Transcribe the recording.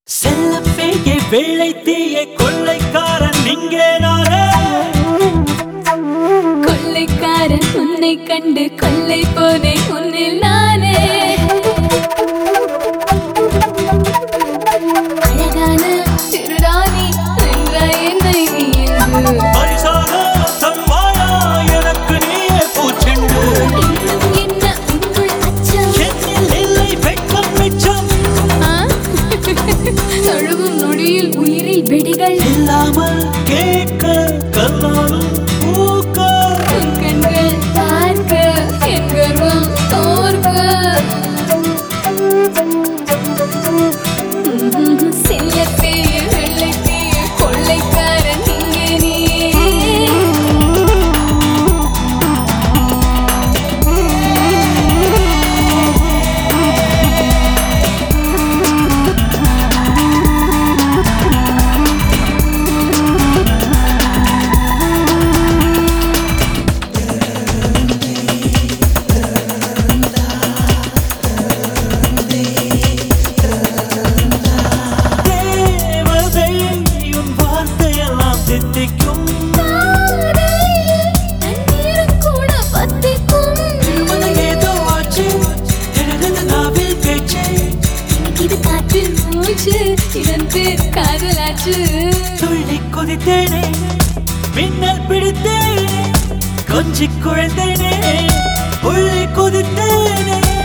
செல்லப்பேயை வெள்ளை தீயை கொள்ளைக்காரன் இங்கே நானே கொள்ளைக்காரன் உன்னை கண்டு கொள்ளை போனேன் உன்னில் நானே அழகான திருராணி என்றாய் என்னை நீ என்று. பரிசாக தருவாயா எனக்கு நீயே பூச்செண்டு இன்னும் என்ன உங்கள் அச்சம் என்னில் இல்லை வெட்கம் மிச்சம் ஆ? தழுவும் நொடியில் உயிரில் வெடிகள் இல்லாமல் கேட்க கல்லாலும் பூக்க உன் கண்கள் பார்க்க என் கர்வம் தோற்க செல்லத்தேய வெள்ளைத்தேய கொள்ளைக்காரன் இங்கே நீயே தேவதை உன் வார்த்தையெல்லாம் தித்திக்கும் தண்ணீரும் கூட பத்திக்கும் திருமண ஏதோ ஆச்சு எனது நாவில் பேச்சு எனக்கு இது காற்றில் மூச்சு இதன் பேர் காதலாச்சு துள்ளி குதித்தேனே மின்னல் பிடித்தேனே கொஞ்சி குழந்தேனே உள்ளே குதித்தேனே